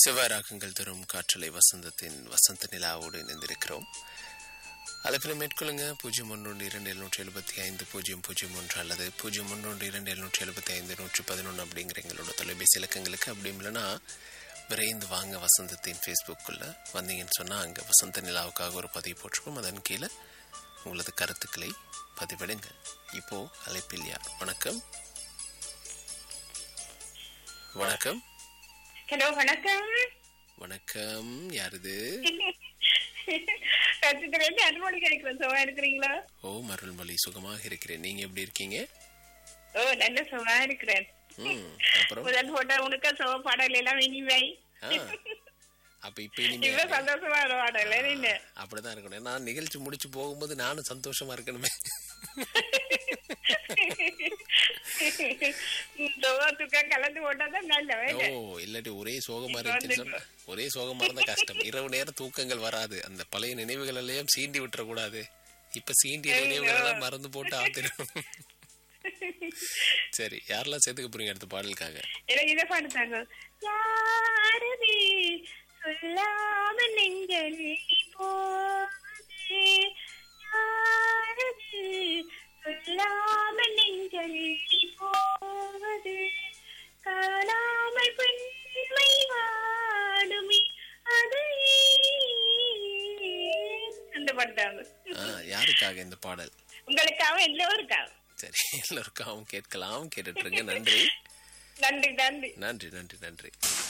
செவ்வாய் ராகங்கள் தரும் காற்றலை வசந்தத்தின் வசந்த நிலாவோடு இணைந்திருக்கிறோம் அழைப்பில் மேற்கொள்ளுங்க பூஜ்ஜியம் ஒன்று இரண்டு எழுநூற்றி எழுபத்தி ஐந்து பூஜ்ஜியம் பூஜ்ஜியம் ஒன்று அல்லது பூஜ்ஜியம் ஒன்று இரண்டு எழுநூற்றி எழுபத்தி ஐந்து நூற்றி பதினொன்று அப்படிங்கிற எங்களோட தொலைபேசி இலக்கங்களுக்கு அப்படி இல்லைன்னா விரைந்து வாங்க வசந்தத்தின் ஃபேஸ்புக்குள்ளே வந்தீங்கன்னு சொன்னால் அங்கே வசந்த நிலாவுக்காக ஒரு பதிவு போட்டிருப்போம் அதன் கீழே உங்களது கருத்துக்களை பதிவிடுங்க இப்போ அழைப்பில் யார் வணக்கம் வணக்கம் ஹலோ வணக்கம் வணக்கம் யார் இது கத்துக்கிறேன் அனுமதி கிடைக்கிறேன் சுகமா இருக்கிறீங்களா ஓ மருள்மொழி சுகமாக இருக்கிறேன் நீங்க எப்படி இருக்கீங்க ஓ நல்ல சுகமா இருக்கிறேன் ம் அப்புறம் முதல் போட்டோ உனக்கு சுக பாடல் எல்லாம் இனிமை ஆ அப்ப இப்ப இனிமே இவ்வளவு சந்தோஷமான பாடல் என்ன அப்படிதான் இருக்கணும் நான் நிகழ்ச்சி முடிச்சு போகும்போது நானும் சந்தோஷமா இருக்கணுமே சுகத்துக்கா கலந்து போட்டாதான் நல்ல ஓ வேலை இல்லாட்டி ஒரே சோகமா இருந்துச்சுன்னு சொன்னா ஒரே சோகமா இருந்தா கஷ்டம் இரவு நேரம் தூக்கங்கள் வராது அந்த பழைய நினைவுகள் எல்லாம் சீண்டி விட்டுற கூடாது இப்ப சீண்டிய நினைவுகள் எல்லாம் மறந்து போட்டு ஆத்திரும் சரி யாரெல்லாம் சேர்த்துக்க போறீங்க அடுத்த பாடலுக்காக எனக்கு இதை பாடுத்தாங்க யாரது சொல்லாம நெஞ்சல் போவது யாரது சொல்லாம நெஞ்சல் போவது காணாமல் பெண்மை வாடுமே அது அந்த பாடுத்தாங்க ஆ யாருக்காக இந்த பாடல் உங்களுக்காக எல்லோருக்காக சரி எல்லோருக்கும் கேட்கலாம் கேட்டுட்டு இருங்க நன்றி நன்றி நன்றி நன்றி நன்றி நன்றி